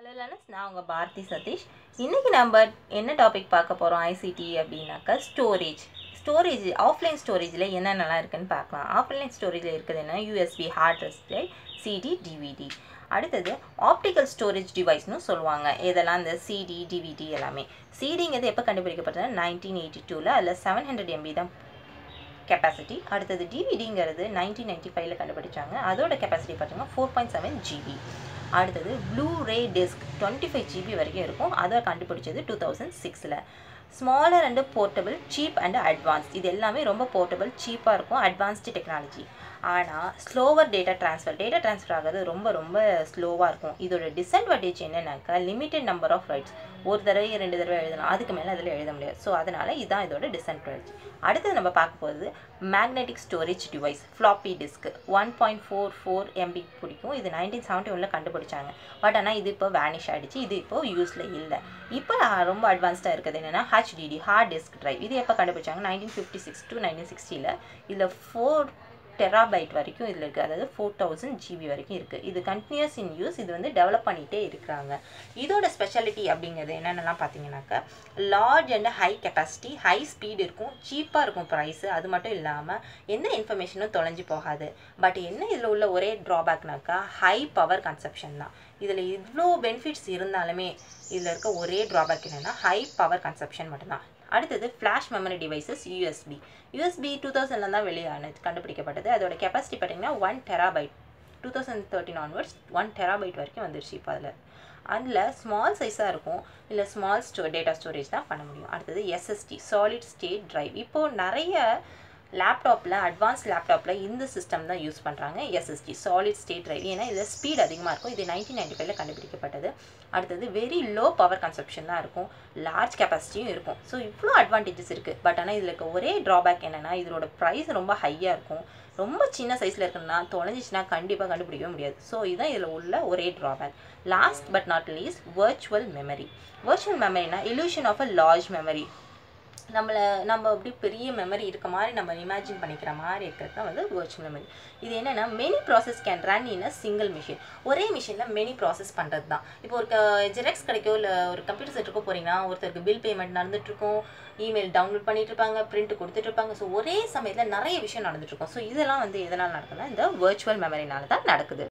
hello learners நான் உங்கள் பாரதி சதீஷ் இன்றைக்கி நம்ம என்ன டாபிக் பார்க்க போகிறோம் ஐசிடி அப்படின்னாக்கா ஸ்டோரேஜ் ஸ்டோரேஜ் ஆஃப்லைன் ஸ்டோரேஜில் என்னென்னலாம் இருக்குன்னு பார்க்கலாம் ஆஃப்லைன் ஸ்டோரேஜில் இருக்குது என்ன USB hard display CD DVD அடுத்தது ஆப்டிக்கல் ஸ்டோரேஜ் டிவைஸ்னு சொல்லுவாங்க இதெல்லாம் இந்த சிடி டிவிடி எல்லாமே சிடிங்கிறது எப்போ கண்டுபிடிக்கப்பட்டது நைன்டீன் எயிட்டி டூவில் அதில் செவன் ஹண்ட்ரட் எம்பி தான் கெப்பாசிட்டி அடுத்தது டிவிடிங்கிறது நைன்டீன் நைன்டி ஃபைவ்ல கண்டுபிடிச்சாங்க அதோட கெப்பாசிட்டி பார்த்தீங்கன்னா ஃபோர் பாயிண்ட் செவன் ஜிபி அடுத்தது Blu ray disc twenty five GB வரைக்கும் இருக்கும் அதை கண்டுபிடிச்சது டூ தௌசண்ட் சிக்ஸில் smaller and portable cheap and advance இது எல்லாமே ரொம்ப போர்ட்டபிள் சீப்பாக இருக்கும் அட்வான்ஸ்டு டெக்னாலஜி ஆனால் slower data transfer data transfer ஆகிறது ரொம்ப ரொம்ப ஸ்லோவாக இருக்கும் இதோட டிஸ்அட்வான்டேஜ் என்னன்னாக்கா லிமிட்டெட் நம்பர் ஆஃப் ரைட்ஸ் ஒரு தடவை ரெண்டு தடவை எழுதலாம் அதுக்கு மேலே அதில் எழுத முடியாது ஸோ அதனால் இதுதான் இதோட டிஸ்அட்வான்டேஜ் அடுத்தது நம்ம பார்க்க போகிறது magnetic storage device floppy disk one point four four MB பிடிக்கும் இது நைன்டீன் செவன்ட்டி ஒனில் கண்டுபிடிச்சாங்க பட் ஆனால் இது இப்போ வேனிஷ் ஆகிடுச்சு இது இப்போ யூஸில் இல்லை இப்போ ரொம்ப அட்வான்ஸ்டாக இருக்குது என்னென்னா ஹெச்டிடி ஹார்ட் டிஸ்க் ட்ரைவ் இது எப்போ கண்டுபிடிச்சாங்க nineteen fifty six to nineteen சிக்ஸ்டியில் இதில் ஃபோர் டெராபைட் வரைக்கும் இதில் இருக்குது அதாவது ஃபோர் தௌசண்ட் ஜிபி வரைக்கும் இருக்குது இது கண்டினியூஸ் இன் யூஸ் இது வந்து டெவலப் பண்ணிகிட்டே இருக்கிறாங்க இதோட ஸ்பெஷாலிட்டி அப்படிங்கிறது என்னென்னலாம் பார்த்தீங்கன்னாக்கா large and high capacity high speed இருக்கும் சீப்பாக இருக்கும் ப்ரைஸு அது மட்டும் இல்லாமல் எந்த இன்ஃபர்மேஷனும் தொலைஞ்சு போகாது பட் என்ன இதில் உள்ள ஒரே ட்ராபேக்னாக்கா ஹை பவர் கன்சப்ஷன் தான் இதில் இவ்வளோ பெனிஃபிட்ஸ் இருந்தாலுமே இதில் இருக்க ஒரே ட்ராபேக் என்னென்னா ஹை பவர் கன்சப்ஷன் மட்டும்தான் அடுத்தது flash memory devices USB USB two தௌசண்டில் தான் வெளியானது கண்டுபிடிக்கப்பட்டது அதோட கெப்பாசிட்டி பார்த்தீங்கன்னா one terabyte two thousand thirteen onwards one terabyte வரைக்கும் வந்துருச்சு இப்போ அதில் அதில் ஸ்மால் சைஸாக இருக்கும் இல்லை ஸ்மால் ஸ்டோ டேட்டா ஸ்டோரேஜ் தான் பண்ண முடியும் அடுத்தது எஸ்எஸ்டி சாலிட் ஸ்டேட் ட்ரைவ் இப்போது நிறைய லேப்டாப்பில் அட்வான்ஸ் லேப்டாப்பில் இந்த சிஸ்டம் தான் யூஸ் பண்ணுறாங்க எஸ்எஸ்டி சாலிட் ஸ்டேட் ட்ரைவ் ஏன்னா இதில் ஸ்பீட் அதிகமாக இருக்கும் இது நைன்டீன் நைன்டி ஃபைவ்ல கண்டுபிடிக்கப்பட்டது அடுத்தது வெரி லோ பவர் கன்சப்ஷன் தான் இருக்கும் லார்ஜ் கெப்பாசிட்டியும் இருக்கும் ஸோ இவ்வளோ அட்வான்டேஜஸ் இருக்குது பட் ஆனால் இதில் இருக்க ஒரே ட்ராபேக் என்னென்னா இதோட ப்ரைஸ் ரொம்ப ஹையாக இருக்கும்ரொம்ப சின்ன சைஸில் இருக்குன்னா தொலைஞ்சிச்சுன்னா கண்டிப்பாக கண்டுபிடிக்கவே முடியாது ஸோ இதுதான் இதில் உள்ள ஒரே drawback last but not least virtual memory virtual மெமரினா illusion of a large memory நம்மளை நம்ம அப்படி பெரிய மெமரி இருக்க மாதிரி நம்ம இமேஜின் பண்ணிக்கிற மாதிரி இருக்கிறது தான் வந்து வர்ச்சுவல் மெமரி இது என்னென்னா many process can run in a single machine ஒரே மிஷினில் மெனி ப்ராசஸ் பண்ணுறது தான் இப்போ ஒரு க ஜெராக்ஸ் கிடைக்கோ இல்லை ஒரு கம்ப்யூட்டர் சென்டருக்கோ போகிறீங்கன்னா ஒருத்தருக்கு பில் பேமெண்ட் நடந்துட்டுருக்கும் இமெயில் டவுன்லோட் பண்ணிட்டு இருப்பாங்க பிரிண்ட் கொடுத்துட்டு இருப்பாங்க ஸோ ஒரே சமயத்தில் நிறைய விஷயம் நடந்துட்டுருக்கும் ஸோ இதெல்லாம் வந்து எதனால் நடக்குதுன்னா இந்த வர்ச்சுவல் மெமரினால தான் நடக்குது